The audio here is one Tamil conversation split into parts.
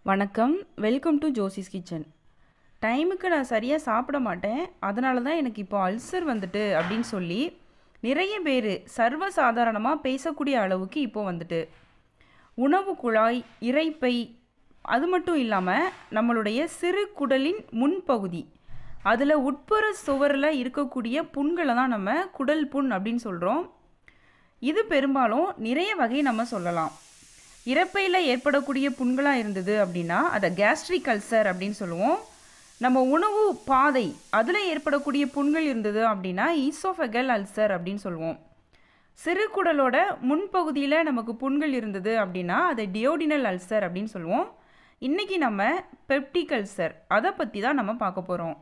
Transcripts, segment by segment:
வணக்கம் வெல்கம் டு ஜோசிஸ் கிச்சன் டைமுக்கு நான் சரியாக சாப்பிட மாட்டேன் அதனால தான் எனக்கு இப்போ அல்சர் வந்துட்டு அப்படின்னு சொல்லி நிறைய பேர் சர்வசாதாரணமாக பேசக்கூடிய அளவுக்கு இப்போ வந்துட்டு உணவு குழாய் இரைப்பை அது மட்டும் இல்லாமல் நம்மளுடைய சிறு குடலின் முன்பகுதி அதில் உட்புற சுவரில் இருக்கக்கூடிய புண்களை தான் நம்ம குடல் புண் அப்படின்னு சொல்கிறோம் இது பெரும்பாலும் நிறைய வகை நம்ம சொல்லலாம் இறப்பையில் ஏற்படக்கூடிய புண்களாக இருந்தது அப்படின்னா அதை கேஸ்ட்ரிக் அல்சர் அப்படின்னு சொல்லுவோம் நம்ம உணவு பாதை அதில் ஏற்படக்கூடிய புண்கள் இருந்தது அப்படின்னா ஈசோஃபெகல் அல்சர் அப்படின்னு சொல்லுவோம் சிறுகுடலோட முன்பகுதியில் நமக்கு புண்கள் இருந்தது அப்படின்னா அதை டியோடினல் அல்சர் அப்படின்னு சொல்லுவோம் இன்றைக்கி நம்ம பெப்டிக் அல்சர் அதை பற்றி தான் நம்ம பார்க்க போகிறோம்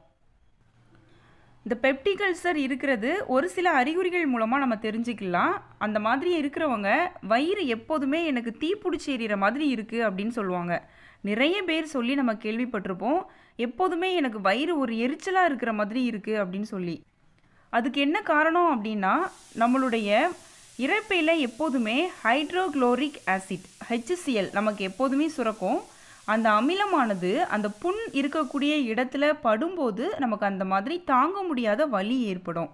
இந்த பெப்டிக் அல்சர் இருக்கிறது ஒரு சில அறிகுறிகள் மூலமாக நம்ம தெரிஞ்சுக்கலாம் அந்த மாதிரி இருக்கிறவங்க வயிறு எப்போதுமே எனக்கு தீப்பிடிச்சி எறிகிற மாதிரி இருக்குது அப்படின்னு சொல்லுவாங்க நிறைய பேர் சொல்லி நம்ம கேள்விப்பட்டிருப்போம் எப்போதுமே எனக்கு வயிறு ஒரு எரிச்சலாக இருக்கிற மாதிரி இருக்குது அப்படின்னு சொல்லி அதுக்கு என்ன காரணம் அப்படின்னா நம்மளுடைய இறப்பையில் எப்போதுமே ஹைட்ரோக்ளோரிக் ஆசிட் ஹெச்சிசிஎல் நமக்கு எப்போதுமே சுரக்கும் அந்த அமிலமானது அந்த புண் இருக்கக்கூடிய இடத்துல படும்போது நமக்கு அந்த மாதிரி தாங்க முடியாத வலி ஏற்படும்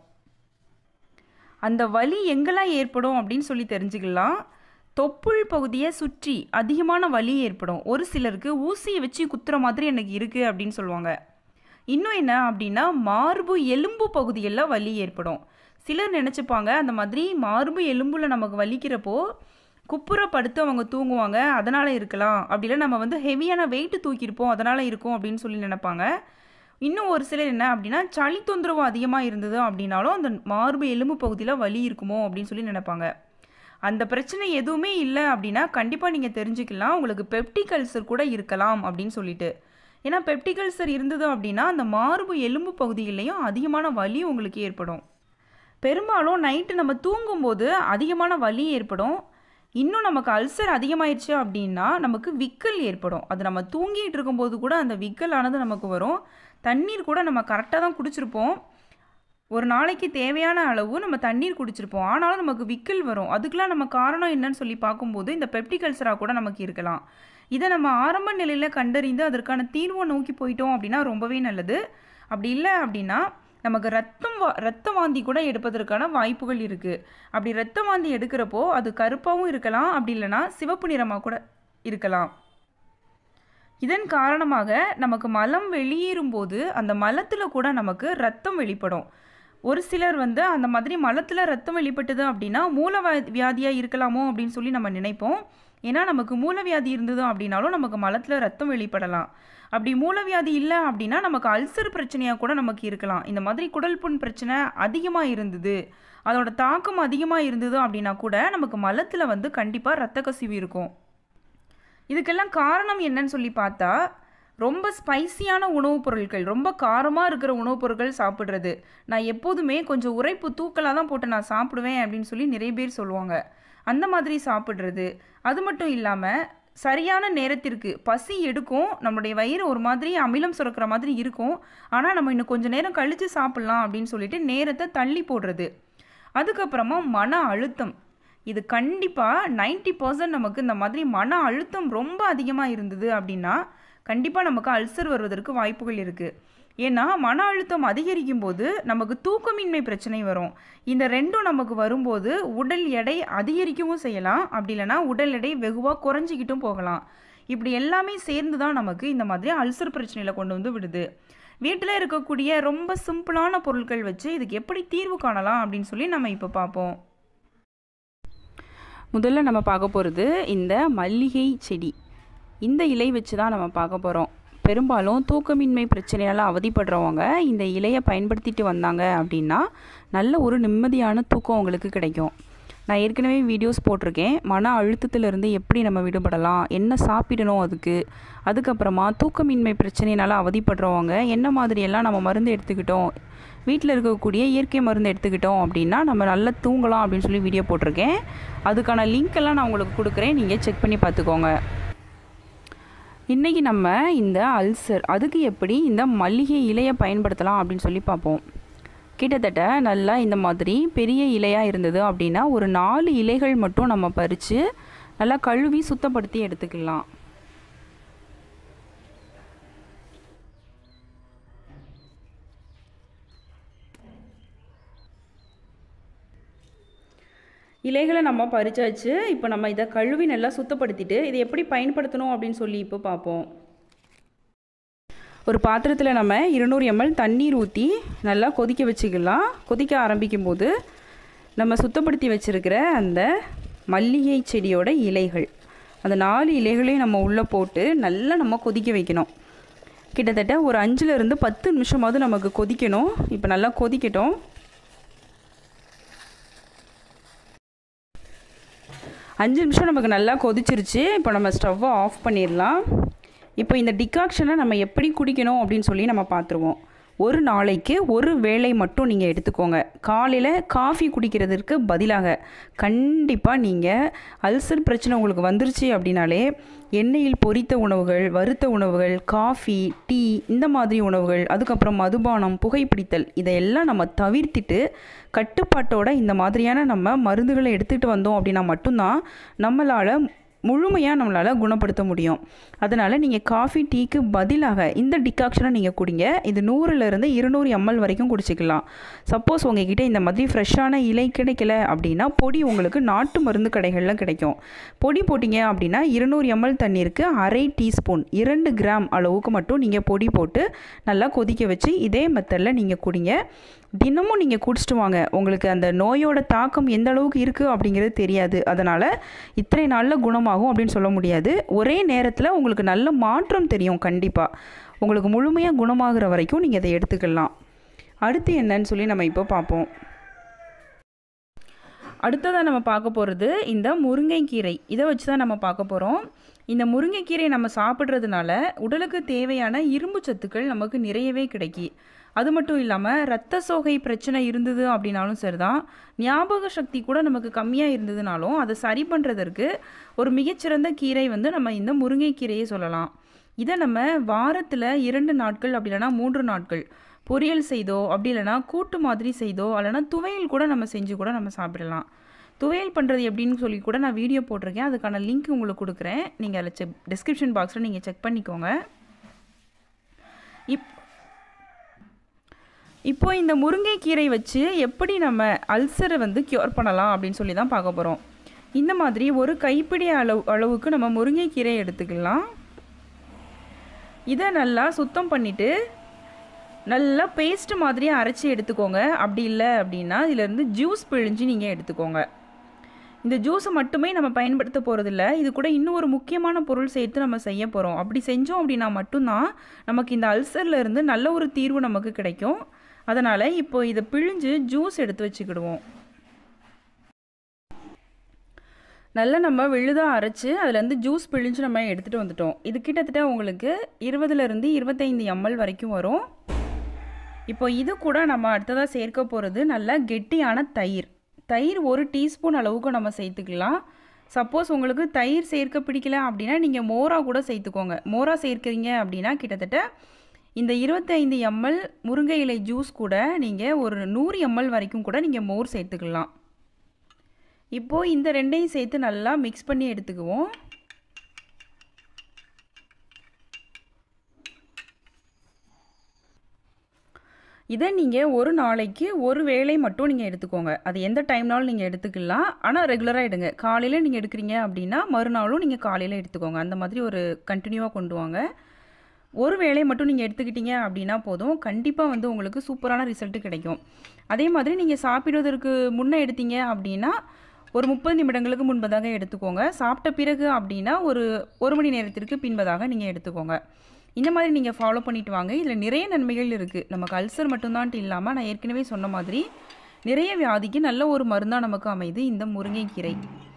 அந்த வலி எங்கெல்லாம் ஏற்படும் அப்படின்னு சொல்லி தெரிஞ்சுக்கலாம் தொப்புள் பகுதியை சுற்றி அதிகமான வலி ஏற்படும் ஒரு சிலருக்கு ஊசியை வச்சு குத்துற மாதிரி எனக்கு இருக்குது அப்படின்னு சொல்லுவாங்க இன்னும் என்ன அப்படின்னா மார்பு எலும்பு பகுதிகளில் வலி ஏற்படும் சிலர் நினச்சிப்பாங்க அந்த மாதிரி மார்பு எலும்பில் நமக்கு வலிக்கிறப்போ குப்புற படுத்து அவங்க தூங்குவாங்க அதனால் இருக்கலாம் அப்படில நம்ம வந்து ஹெவியான வெயிட்டு தூக்கியிருப்போம் அதனால் இருக்கும் அப்படின்னு சொல்லி நினைப்பாங்க இன்னும் ஒரு சிலர் என்ன அப்படின்னா சளி தொந்தரவு அதிகமாக இருந்தது அப்படின்னாலும் அந்த மார்பு எலும்பு பகுதியில் வலி இருக்குமோ அப்படின்னு சொல்லி நினைப்பாங்க அந்த பிரச்சனை எதுவுமே இல்லை அப்படின்னா கண்டிப்பாக நீங்கள் தெரிஞ்சுக்கலாம் உங்களுக்கு பெப்டிக் அல்சர் கூட இருக்கலாம் அப்படின்னு சொல்லிட்டு ஏன்னா பெப்டிக் அல்சர் இருந்தது அப்படின்னா அந்த மார்பு எலும்பு பகுதிகளையும் அதிகமான வலி உங்களுக்கு ஏற்படும் பெரும்பாலும் நைட்டு நம்ம தூங்கும்போது அதிகமான வலி ஏற்படும் இன்னும் நமக்கு அல்சர் அதிகமாயிடுச்சு அப்படின்னா நமக்கு விக்கல் ஏற்படும் அது நம்ம தூங்கிட்டு இருக்கும்போது கூட அந்த விக்கலானது நமக்கு வரும் தண்ணீர் கூட நம்ம கரெக்டாக தான் குடிச்சிருப்போம் ஒரு நாளைக்கு தேவையான அளவு நம்ம தண்ணீர் குடிச்சிருப்போம் ஆனாலும் நமக்கு விக்கல் வரும் அதுக்கெலாம் நம்ம காரணம் என்னன்னு சொல்லி பார்க்கும்போது இந்த பெப்டிக் அல்சராக கூட நமக்கு இருக்கலாம் இதை நம்ம ஆரம்ப நிலையில் கண்டறிந்து அதற்கான தீர்வை நோக்கி போயிட்டோம் அப்படின்னா ரொம்பவே நல்லது அப்படி இல்லை அப்படின்னா நமக்கு ரத்தம் வா ரத்த வாந்தி கூட எடுப்பதற்கான வாய்ப்புகள் இருக்குது அப்படி ரத்த வாந்தி எடுக்கிறப்போ அது கருப்பாகவும் இருக்கலாம் அப்படி இல்லைன்னா சிவப்பு நிறமாக கூட இருக்கலாம் இதன் காரணமாக நமக்கு மலம் வெளியேறும்போது அந்த மலத்தில் கூட நமக்கு ரத்தம் வெளிப்படும் ஒரு சிலர் வந்து அந்த மாதிரி மலத்தில் ரத்தம் வெளிப்பட்டது அப்படின்னா மூல வியாதியாக இருக்கலாமோ அப்படின்னு சொல்லி நம்ம நினைப்போம் ஏன்னா நமக்கு மூலவியாதி இருந்தது அப்படின்னாலும் நமக்கு மலத்தில் ரத்தம் வெளிப்படலாம் அப்படி மூலவியாதி இல்லை அப்படின்னா நமக்கு அல்சர் பிரச்சனையாக கூட நமக்கு இருக்கலாம் இந்த மாதிரி குடல் புண் பிரச்சனை அதிகமாக இருந்தது அதோட தாக்கம் அதிகமாக இருந்தது அப்படின்னா கூட நமக்கு மலத்தில் வந்து கண்டிப்பாக ரத்த கசிவு இருக்கும் இதுக்கெல்லாம் காரணம் என்னன்னு சொல்லி பார்த்தா ரொம்ப ஸ்பைசியான உணவுப் பொருட்கள் ரொம்ப காரமாக இருக்கிற உணவுப் பொருட்கள் சாப்பிட்றது நான் எப்போதுமே கொஞ்சம் உரைப்பு தூக்கலாக தான் போட்டு நான் சாப்பிடுவேன் அப்படின்னு சொல்லி நிறைய பேர் சொல்லுவாங்க அந்த மாதிரி சாப்பிட்றது அது மட்டும் இல்லாமல் சரியான நேரத்திற்கு பசி எடுக்கும் நம்மளுடைய வயிறு ஒரு மாதிரி அமிலம் சுரக்கிற மாதிரி இருக்கும் ஆனால் நம்ம இன்னும் கொஞ்சம் நேரம் கழித்து சாப்பிட்லாம் அப்படின்னு சொல்லிட்டு நேரத்தை தள்ளி போடுறது அதுக்கப்புறமா மன அழுத்தம் இது கண்டிப்பாக நைன்டி பர்சன்ட் நமக்கு இந்த மாதிரி மன அழுத்தம் ரொம்ப அதிகமாக இருந்தது அப்படின்னா கண்டிப்பாக நமக்கு அல்சர் வருவதற்கு வாய்ப்புகள் இருக்குது ஏன்னா மன அழுத்தம் அதிகரிக்கும் போது நமக்கு தூக்கமின்மை பிரச்சனை வரும் இந்த ரெண்டும் நமக்கு வரும்போது உடல் எடை அதிகரிக்கவும் செய்யலாம் அப்படி இல்லைனா உடல் எடை வெகுவாக குறைஞ்சிக்கிட்டும் போகலாம் இப்படி எல்லாமே சேர்ந்து தான் நமக்கு இந்த மாதிரி அல்சர் பிரச்சனையில் கொண்டு வந்து விடுது வீட்டில் இருக்கக்கூடிய ரொம்ப சிம்பிளான பொருட்கள் வச்சு இதுக்கு எப்படி தீர்வு காணலாம் அப்படின்னு சொல்லி நம்ம இப்போ பார்ப்போம் முதல்ல நம்ம பார்க்க போகிறது இந்த மல்லிகை செடி இந்த இலை வச்சு தான் நம்ம பார்க்க போகிறோம் பெரும்பாலும் தூக்கமின்மை பிரச்சனையால் அவதிப்படுறவங்க இந்த இலையை பயன்படுத்திட்டு வந்தாங்க அப்படின்னா நல்ல ஒரு நிம்மதியான தூக்கம் அவங்களுக்கு கிடைக்கும் நான் ஏற்கனவே வீடியோஸ் போட்டிருக்கேன் மன அழுத்தத்திலிருந்து எப்படி நம்ம விடுபடலாம் என்ன சாப்பிடணும் அதுக்கு அதுக்கப்புறமா தூக்கமின்மை பிரச்சனையினால் அவதிப்படுறவங்க என்ன மாதிரியெல்லாம் நம்ம மருந்து எடுத்துக்கிட்டோம் வீட்டில் இருக்கக்கூடிய இயற்கை மருந்து எடுத்துக்கிட்டோம் அப்படின்னா நம்ம நல்லா தூங்கலாம் அப்படின்னு சொல்லி வீடியோ போட்டிருக்கேன் அதுக்கான லிங்க் எல்லாம் நான் உங்களுக்கு கொடுக்குறேன் நீங்கள் செக் பண்ணி பார்த்துக்கோங்க இன்றைக்கி நம்ம இந்த அல்சர் அதுக்கு எப்படி இந்த மல்லிகை இலையை பயன்படுத்தலாம் அப்படின்னு சொல்லி பார்ப்போம் கிட்டத்தட்ட நல்லா இந்த மாதிரி பெரிய இலையாக இருந்தது அப்படின்னா ஒரு நாலு இலைகள் மட்டும் நம்ம பறித்து நல்லா கழுவி சுத்தப்படுத்தி எடுத்துக்கலாம் இலைகளை நம்ம பறிச்சாச்சு இப்போ நம்ம இதை கழுவி நல்லா சுத்தப்படுத்திட்டு இதை எப்படி பயன்படுத்தணும் அப்படின்னு சொல்லி இப்போ பார்ப்போம் ஒரு பாத்திரத்தில் நம்ம இருநூறு எம்எல் தண்ணீர் ஊற்றி நல்லா கொதிக்க வச்சுக்கலாம் கொதிக்க ஆரம்பிக்கும் போது நம்ம சுத்தப்படுத்தி வச்சுருக்கிற அந்த மல்லிகை செடியோட இலைகள் அந்த நாலு இலைகளையும் நம்ம உள்ளே போட்டு நல்லா நம்ம கொதிக்க வைக்கணும் கிட்டத்தட்ட ஒரு அஞ்சுலேருந்து பத்து நிமிஷமாவது நமக்கு கொதிக்கணும் இப்போ நல்லா கொதிக்கட்டும் அஞ்சு நிமிஷம் நமக்கு நல்லா கொதிச்சிருச்சு இப்போ நம்ம ஸ்டவ்வை ஆஃப் பண்ணிடலாம் இப்போ இந்த டிகாக்ஷனை நம்ம எப்படி குடிக்கணும் அப்படின்னு சொல்லி நம்ம பார்த்துருவோம் ஒரு நாளைக்கு ஒரு வேளை மட்டும் நீங்கள் எடுத்துக்கோங்க காலையில் காஃபி குடிக்கிறதுக்கு பதிலாக கண்டிப்பாக நீங்கள் அல்சர் பிரச்சனை உங்களுக்கு வந்துருச்சு அப்படின்னாலே எண்ணெயில் பொரித்த உணவுகள் வறுத்த உணவுகள் காஃபி டீ இந்த மாதிரி உணவுகள் அதுக்கப்புறம் மதுபானம் புகைப்பிடித்தல் இதையெல்லாம் நம்ம தவிர்த்திட்டு கட்டுப்பாட்டோட இந்த மாதிரியான நம்ம மருந்துகளை எடுத்துகிட்டு வந்தோம் அப்படின்னா மட்டும்தான் நம்மளால் முழுமையாக நம்மளால் குணப்படுத்த முடியும் அதனால் நீங்கள் காஃபி டீக்கு பதிலாக இந்த டிகாக்ஷனை நீங்கள் குடிங்க இது நூறுலேருந்து இருநூறு எம்எல் வரைக்கும் குடிச்சிக்கலாம் சப்போஸ் உங்ககிட்ட இந்த மாதிரி ஃப்ரெஷ்ஷான இலை கிடைக்கல அப்படின்னா பொடி உங்களுக்கு நாட்டு மருந்து கடைகளில் கிடைக்கும் பொடி போட்டிங்க அப்படின்னா இருநூறு எம்எல் தண்ணீருக்கு அரை டீஸ்பூன் இரண்டு கிராம் அளவுக்கு மட்டும் நீங்கள் பொடி போட்டு நல்லா கொதிக்க வச்சு இதே மெத்தடில் நீங்கள் குடிங்க தினமும் நீங்கள் குடிச்சிட்டு வாங்க உங்களுக்கு அந்த நோயோட தாக்கம் எந்த அளவுக்கு இருக்குது அப்படிங்கிறது தெரியாது அதனால் இத்தனை நாளில் குணமாகும் அப்படின்னு சொல்ல முடியாது ஒரே நேரத்தில் உங்களுக்கு நல்ல மாற்றம் தெரியும் கண்டிப்பாக உங்களுக்கு முழுமையாக குணமாகிற வரைக்கும் நீங்கள் அதை எடுத்துக்கலாம் அடுத்து என்னன்னு சொல்லி நம்ம இப்போ பார்ப்போம் அடுத்ததாக நம்ம பார்க்க போகிறது இந்த முருங்கைக்கீரை இதை வச்சு தான் நம்ம பார்க்க போகிறோம் இந்த முருங்கைக்கீரை நம்ம சாப்பிட்றதுனால உடலுக்கு தேவையான இரும்பு சத்துக்கள் நமக்கு நிறையவே கிடைக்கி அது மட்டும் இல்லாமல் ரத்த சோகை பிரச்சனை இருந்தது அப்படின்னாலும் சரிதான் ஞாபக சக்தி கூட நமக்கு கம்மியாக இருந்ததுனாலும் அதை சரி பண்ணுறதற்கு ஒரு மிகச்சிறந்த கீரை வந்து நம்ம இந்த முருங்கைக்கீரையை சொல்லலாம் இதை நம்ம வாரத்தில் இரண்டு நாட்கள் அப்படி இல்லைனா மூன்று நாட்கள் பொரியல் செய்தோ அப்படி இல்லைனா கூட்டு மாதிரி செய்தோ இல்லைனா துவையல் கூட நம்ம செஞ்சு கூட நம்ம சாப்பிடலாம் துவையல் பண்ணுறது எப்படின்னு சொல்லி கூட நான் வீடியோ போட்டிருக்கேன் அதுக்கான லிங்க் உங்களுக்கு கொடுக்குறேன் நீங்கள் அதில் செக் டிஸ்கிரிப்ஷன் பாக்ஸில் நீங்கள் செக் பண்ணிக்கோங்க இப் இப்போ இந்த முருங்கைக்கீரை வச்சு எப்படி நம்ம அல்சரை வந்து க்யூர் பண்ணலாம் அப்படின்னு சொல்லி தான் பார்க்க போகிறோம் இந்த மாதிரி ஒரு கைப்பிடி அளவு அளவுக்கு நம்ம முருங்கைக்கீரை எடுத்துக்கலாம் இதை நல்லா சுத்தம் பண்ணிவிட்டு நல்லா பேஸ்ட் மாதிரியே அரைச்சி எடுத்துக்கோங்க அப்படி இல்லை அப்படின்னா இதிலேருந்து ஜூஸ் பிழிஞ்சு நீங்கள் எடுத்துக்கோங்க இந்த ஜூஸை மட்டுமே நம்ம பயன்படுத்த போகிறதில்ல இது கூட இன்னும் ஒரு முக்கியமான பொருள் சேர்த்து நம்ம செய்ய போகிறோம் அப்படி செஞ்சோம் அப்படின்னா மட்டும்தான் நமக்கு இந்த அல்சரில் இருந்து நல்ல ஒரு தீர்வு நமக்கு கிடைக்கும் அதனால் இப்போ இதை பிழிஞ்சு ஜூஸ் எடுத்து வச்சுக்கிடுவோம் நல்லா நம்ம விழுதாக அரைச்சி அதுலேருந்து ஜூஸ் பிழிஞ்சு நம்ம எடுத்துகிட்டு வந்துட்டோம் இது கிட்டத்தட்ட உங்களுக்கு இருபதுலேருந்து இருபத்தைந்து எம்எல் வரைக்கும் வரும் இப்போ இது கூட நம்ம அடுத்ததாக சேர்க்க போகிறது நல்ல கெட்டியான தயிர் தயிர் ஒரு டீஸ்பூன் அளவுக்கு நம்ம சேர்த்துக்கலாம் சப்போஸ் உங்களுக்கு தயிர் சேர்க்க பிடிக்கல அப்படின்னா நீங்கள் மோரா கூட சேர்த்துக்கோங்க மோரா சேர்க்குறீங்க அப்படின்னா கிட்டத்தட்ட இந்த இருபத்தைந்து எம்எல் முருங்கை இலை ஜூஸ் கூட நீங்கள் ஒரு நூறு எம்எல் வரைக்கும் கூட நீங்கள் மோர் சேர்த்துக்கலாம் இப்போது இந்த ரெண்டையும் சேர்த்து நல்லா மிக்ஸ் பண்ணி எடுத்துக்குவோம் இதை நீங்கள் ஒரு நாளைக்கு ஒரு வேளை மட்டும் நீங்கள் எடுத்துக்கோங்க அது எந்த டைம்னாலும் நீங்கள் எடுத்துக்கலாம் ஆனால் ரெகுலராக எடுங்க காலையில் நீங்கள் எடுக்கிறீங்க அப்படின்னா மறுநாளும் நீங்கள் காலையில் எடுத்துக்கோங்க அந்த மாதிரி ஒரு கண்டினியூவாக கொண்டு வாங்க ஒரு வேளை மட்டும் நீங்கள் எடுத்துக்கிட்டீங்க அப்படின்னா போதும் கண்டிப்பாக வந்து உங்களுக்கு சூப்பரான ரிசல்ட்டு கிடைக்கும் அதே மாதிரி நீங்கள் சாப்பிடுவதற்கு முன்னே எடுத்தீங்க அப்படின்னா ஒரு முப்பது நிமிடங்களுக்கு முன்பதாக எடுத்துக்கோங்க சாப்பிட்ட பிறகு அப்படின்னா ஒரு ஒரு மணி நேரத்திற்கு பின்பதாக நீங்கள் எடுத்துக்கோங்க இந்த மாதிரி நீங்கள் ஃபாலோ பண்ணிட்டு வாங்க இதில் நிறைய நன்மைகள் இருக்குது நமக்கு அல்சர் மட்டும்தான்ட்டு இல்லாமல் நான் ஏற்கனவே சொன்ன மாதிரி நிறைய வியாதிக்கு நல்ல ஒரு மருந்தாக நமக்கு அமைது இந்த முருங்கைக்கீரை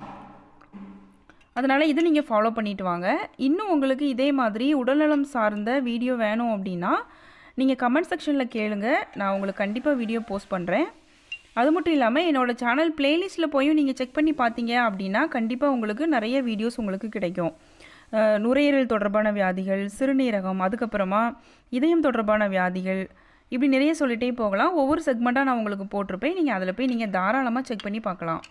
அதனால் இதை நீங்கள் ஃபாலோ பண்ணிட்டு வாங்க இன்னும் உங்களுக்கு இதே மாதிரி உடல்நலம் சார்ந்த வீடியோ வேணும் அப்படின்னா நீங்கள் கமெண்ட் செக்ஷனில் கேளுங்க நான் உங்களுக்கு கண்டிப்பாக வீடியோ போஸ்ட் பண்ணுறேன் அது மட்டும் இல்லாமல் என்னோடய சேனல் பிளேலிஸ்ட்டில் போய் நீங்கள் செக் பண்ணி பார்த்தீங்க அப்படின்னா கண்டிப்பாக உங்களுக்கு நிறைய வீடியோஸ் உங்களுக்கு கிடைக்கும் அஹ், நுரையீரல் தொடர்பான வியாதிகள் சிறுநீரகம் அதுக்கப்புறமா இதயம் தொடர்பான வியாதிகள் இப்படி நிறைய சொல்லிகிட்டே போகலாம் ஒவ்வொரு செக்மெண்ட்டாக நான் உங்களுக்கு போட்டிருப்பேன் நீங்கள் அதில் போய் நீங்கள் தாராளமாக செக் பண்ணி பார்க்கலாம்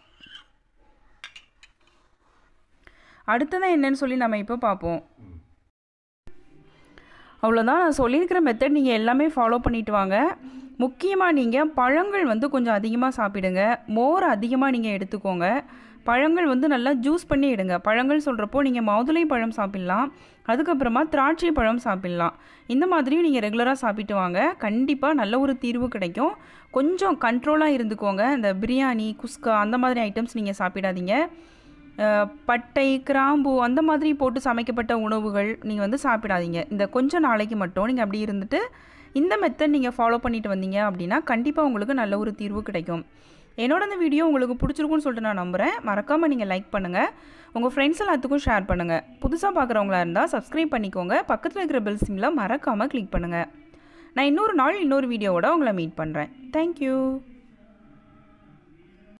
அடுத்ததான் என்னன்னு சொல்லி நம்ம இப்போ பார்ப்போம் அவ்வளோதான் நான் சொல்லியிருக்கிற மெத்தட் நீங்கள் எல்லாமே ஃபாலோ பண்ணிட்டு வாங்க முக்கியமாக நீங்கள் பழங்கள் வந்து கொஞ்சம் அதிகமாக சாப்பிடுங்க மோர் அதிகமாக நீங்கள் எடுத்துக்கோங்க பழங்கள் வந்து நல்லா ஜூஸ் பண்ணி எடுங்க பழங்கள் சொல்கிறப்போ நீங்கள் மாதுளை பழம் சாப்பிட்லாம் அதுக்கப்புறமா திராட்சை பழம் சாப்பிட்லாம் இந்த மாதிரியும் நீங்கள் ரெகுலராக சாப்பிட்டு வாங்க கண்டிப்பாக நல்ல ஒரு தீர்வு கிடைக்கும் கொஞ்சம் கண்ட்ரோலாக இருந்துக்கோங்க இந்த பிரியாணி குஸ்கா அந்த மாதிரி ஐட்டம்ஸ் நீங்கள் சாப்பிடாதீங்க அஹ், பட்டை கிராம்பு அந்த மாதிரி போட்டு சமைக்கப்பட்ட உணவுகள் நீங்கள் வந்து சாப்பிடாதீங்க இந்த கொஞ்ச நாளைக்கு மட்டும் நீங்கள் அப்படி இருந்துட்டு இந்த மெத்தட் நீங்கள் ஃபாலோ பண்ணிட்டு வந்தீங்க அப்படின்னா கண்டிப்பாக உங்களுக்கு நல்ல ஒரு தீர்வு கிடைக்கும் என்னோட இந்த வீடியோ உங்களுக்கு பிடிச்சிருக்குன்னு சொல்லிட்டு நான் நம்புகிறேன் மறக்காமல் நீங்கள் லைக் பண்ணுங்கள் உங்கள் ஃப்ரெண்ட்ஸ் எல்லாத்துக்கும் ஷேர் பண்ணுங்கள் புதுசாக பார்க்குறவங்களா இருந்தால் சப்ஸ்கிரைப் பண்ணிக்கோங்க பக்கத்தில் இருக்கிற பெல் சிம்மில் மறக்காமல் கிளிக் பண்ணுங்கள் நான் இன்னொரு நாள் இன்னொரு வீடியோவோட உங்களை மீட் பண்ணுறேன் தேங்க்யூ